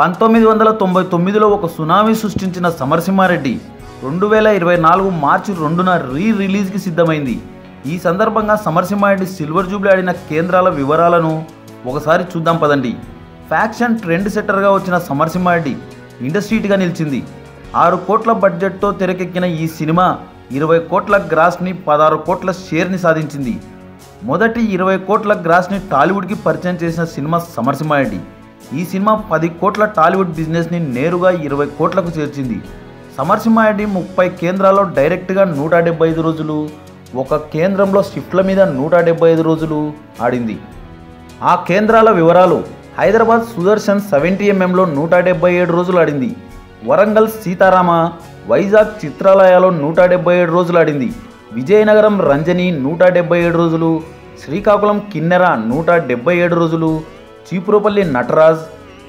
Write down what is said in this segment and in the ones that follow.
పంతొమ్మిది వందల తొంభై తొమ్మిదిలో ఒక సునామీ సృష్టించిన సమరసింహారెడ్డి రెండు వేల ఇరవై నాలుగు మార్చి రెండున రీ రిలీజ్కి సిద్ధమైంది ఈ సందర్భంగా సమరసింహారెడ్డి సిల్వర్ జూబ్లీ ఆడిన కేంద్రాల వివరాలను ఒకసారి చూద్దాం పదండి ఫ్యాక్షన్ ట్రెండ్ సెట్టర్గా వచ్చిన సమరసింహారెడ్డి ఇండస్ట్రీట్గా నిలిచింది ఆరు కోట్ల బడ్జెట్తో తెరకెక్కిన ఈ సినిమా ఇరవై కోట్ల గ్రాస్ని పదహారు కోట్ల షేర్ని సాధించింది మొదటి ఇరవై కోట్ల గ్రాస్ని టాలీవుడ్కి పరిచయం చేసిన సినిమా సమరసింహారెడ్డి ఈ సినిమా పది కోట్ల టాలీవుడ్ బిజినెస్ని నేరుగా ఇరవై కోట్లకు చేర్చింది సమరసింహారెడ్డి ముప్పై కేంద్రాల్లో డైరెక్ట్గా నూట డెబ్బై ఐదు రోజులు ఒక కేంద్రంలో షిఫ్ట్ల మీద నూట డెబ్బై ఐదు రోజులు ఆడింది ఆ కేంద్రాల వివరాలు హైదరాబాద్ సుదర్శన్ సెవెంటీ ఎంఎంలో నూట డెబ్బై ఏడు రోజులు ఆడింది వరంగల్ సీతారామ వైజాగ్ చిత్రాలయాలో నూట డెబ్బై ఏడు రోజులు ఆడింది విజయనగరం రంజని నూట డెబ్బై ఏడు రోజులు శ్రీకాకుళం కిన్నెర నూట డెబ్బై ఏడు రోజులు చీపురుపల్లి నటరాజ్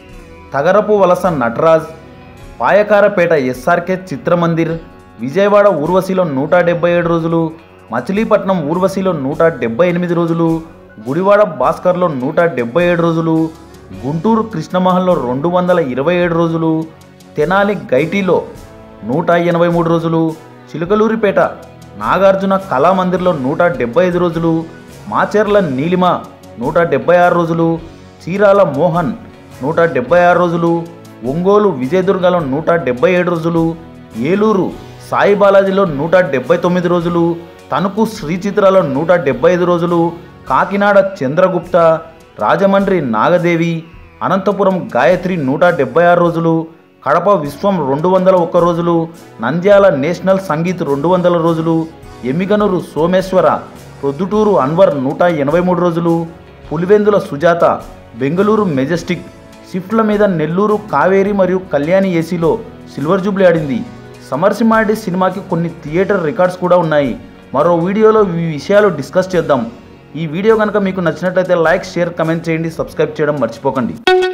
తగరపు వలస నటరాజ్ పాయకారపేట ఎస్ఆర్కే చిత్రమందిర్ విజయవాడ ఊర్వశిలో నూట డెబ్బై ఏడు రోజులు మచిలీపట్నం ఊర్వశిలో నూట డెబ్బై ఎనిమిది రోజులు గుడివాడ భాస్కర్లో నూట డెబ్బై ఏడు రోజులు గుంటూరు కృష్ణమహల్లో రెండు వందల ఇరవై ఏడు రోజులు తెనాలి గైటీలో నూట ఎనభై మూడు రోజులు చిలుకలూరిపేట నాగార్జున కళామందిర్లో నూట డెబ్బై ఐదు రోజులు మాచెర్ల నీలిమ నూట డెబ్బై ఆరు రోజులు చీరాల మోహన్ నూట డెబ్బై ఆరు రోజులు ఒంగోలు విజయదుర్గలో నూట డెబ్బై ఏడు రోజులు ఏలూరు సాయి బాలాజీలో నూట డెబ్బై తొమ్మిది రోజులు తణుకు శ్రీ చిత్రాలో నూట డెబ్బై ఐదు రోజులు కాకినాడ చంద్రగుప్త రాజమండ్రి నాగదేవి అనంతపురం గాయత్రి నూట డెబ్బై ఆరు రోజులు కడప విశ్వం రెండు వందల ఒక్క రోజులు నంద్యాల నేషనల్ సంగీత్ రెండు వందల రోజులు ఎమ్మిగనూరు సోమేశ్వర ప్రొద్దుటూరు అన్వర్ నూట ఎనభై మూడు రోజులు పులివెందుల సుజాత బెంగళూరు మెజెస్టిక్ షిఫ్ట్ల మీద నెల్లూరు కావేరి మరియు కళ్యాణి ఏసీలో సిల్వర్ జూబ్లీ ఆడింది సమరసింహారెడ్డి సినిమాకి కొన్ని థియేటర్ రికార్డ్స్ కూడా ఉన్నాయి మరో వీడియోలో ఈ విషయాలు డిస్కస్ చేద్దాం ఈ వీడియో కనుక మీకు నచ్చినట్లయితే లైక్ షేర్ కమెంట్ చేయండి సబ్స్క్రైబ్ చేయడం మర్చిపోకండి